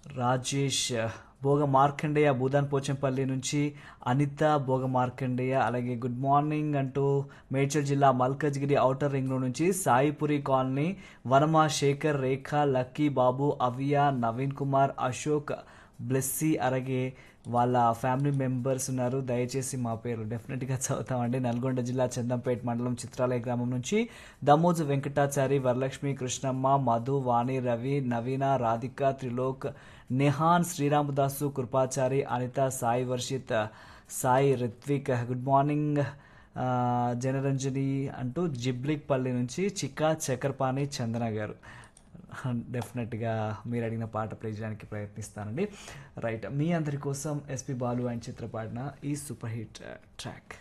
రాజేష్ భోగ మార్కండేయ భూదాన్ పోచంపల్లి నుంచి అనిత భోగ మార్కండేయ అలాగే గుడ్ మార్నింగ్ అంటూ మేడ్చల్ జిల్లా మల్కజ్గిరి ఔటర్ రింగ్ రోడ్ నుంచి సాయిపురి కాలనీ వనమ శేఖర్ రేఖ లక్కీ బాబు అవియా నవీన్ కుమార్ అశోక్ బ్లెస్సీ అలాగే వాళ్ళ ఫ్యామిలీ మెంబర్స్ ఉన్నారు దయచేసి మా పేరు డెఫినెట్గా చదువుతామండి నల్గొండ జిల్లా చందంపేట మండలం చిత్రాలయ గ్రామం నుంచి దమోజు వెంకటాచారి వరలక్ష్మి కృష్ణమ్మ మధు వాణి రవి నవీన రాధిక త్రిలోక్ నిహాన్ శ్రీరామదాసు కృపాచారి అనిత సాయి వర్షిత్ సాయి రిత్విక్ గుడ్ మార్నింగ్ ఆ, జనరంజని అంటూ జిబ్లిక్ పల్లి నుంచి చిక్కా చక్రపాణి చందన గారు డెఫినెట్గా మీరు అడిగిన పాట ప్లే చేయడానికి ప్రయత్నిస్తానండి రైట్ మీ అందరి కోసం ఎస్పి బాలు అండ్ చిత్ర పాడిన ఈ సూపర్ హిట్ ట్రాక్